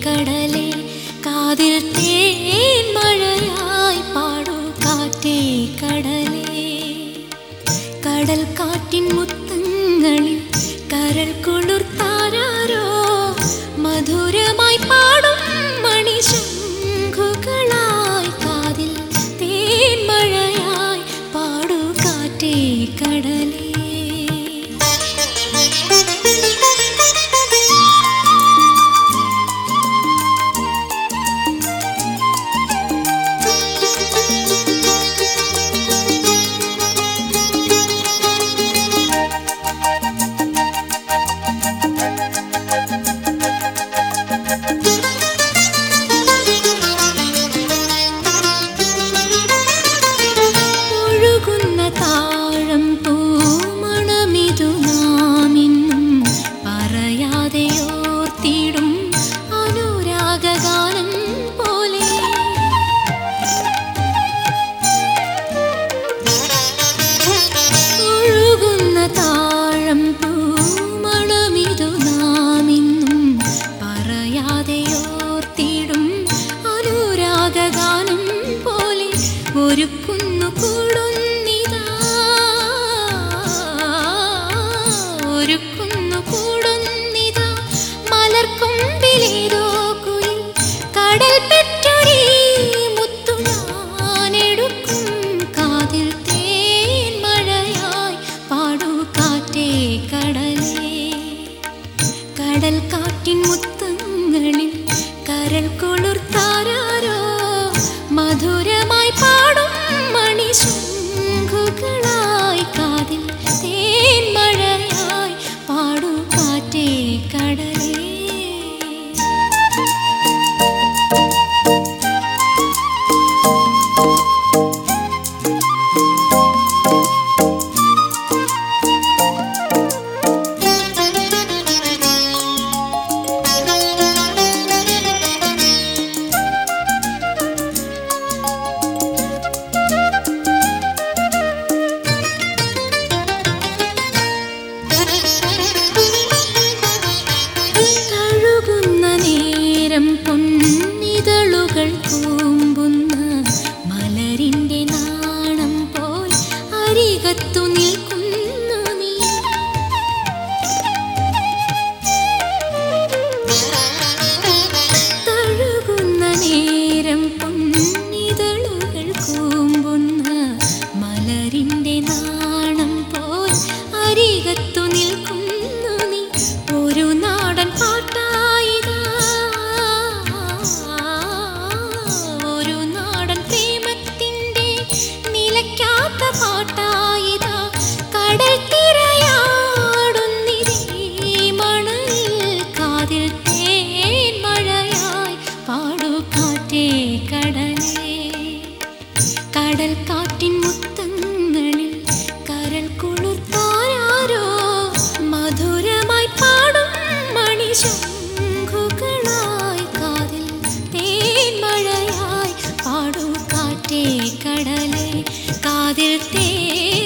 കടലേ കാതിൽ തേൻ മഴയായി പാടൂ കാറ്റേ കടലേ കടൽ കാറ്റിൻ മുത്തങ്ങളിൽ കരൾ കുളിർത്താരോ മധുരമായി പാടും മണിശംഖുകളായി കാതിൽ തേൻ മഴയായി പാടൂ കാറ്റേ കടലേ ഒഴുകുന്ന താഴം പൂമണമിതു നാമിന്നും പറയാതെയോർത്തിടും അനുരാഗഗാനം പോലെ ഒഴുകുന്ന താഴം പൂമണമിതു നാമിന്നും പറയാതെയോർത്തിടും അനുരാഗഗാനം പോലെ ഒരുക്കുന്നു കൂടുന്നിതാ ഒരുക്കുന്നു കൂടുന്നിതാ മലർക്കൊമ്പിലേതോ കുയിൽ കടൽ പെറ്റൊരീ മുത്തു ഞാനെടുക്കും കാതിൽ തേൻ മഴയായി പാടൂ കാറ്റേ കടലേ കടൽ കാറ്റിൻ മുത്തങ്ങളിൽ കരൾ കൊളുർത്താരോ മധുരമായി പാടും മണിശംഖുകളായി കാതിൽ തേൻ മഴയായി പാടൂ കാറ്റേ കടലേ തഴുകുന്ന നേരം പൊന്നിതളുകൾ കൂമ്പുന്ന മലരിന്റെ നാണം പോൽ അരികത്തു നിൽക്കുന്നു നീ തഴുകുന്ന നേരം പൊന്നിതളുകൾ കൂമ്പുന്ന മലരിന്റെ നാണം പോൽ അരികത്തു നിൽക്കുന്നു നീ ഒരു നാടൻ പാട്ടായിതാ ഒരു നാടൻ പ്രേമത്തിൻ്റെ നിലയ്ക്കാത്ത പാട്ടായിതാ കടൽ തിരയാടുന്നിതേ മണലിൽ കാതിൽ തേൻ മഴയായി പാടൂ കാറ്റേ കടലേ കടൽ കാറ്റിൻ മുത്തങ്ങളിൽ കരൾ കുളിർത്താരോ മധുരമായി പാടും മണിശംഖുകളായി കാതിൽ തേൻ മഴയായി പാടൂ കാറ്റേ കടലേ കാതിൽ തേൻ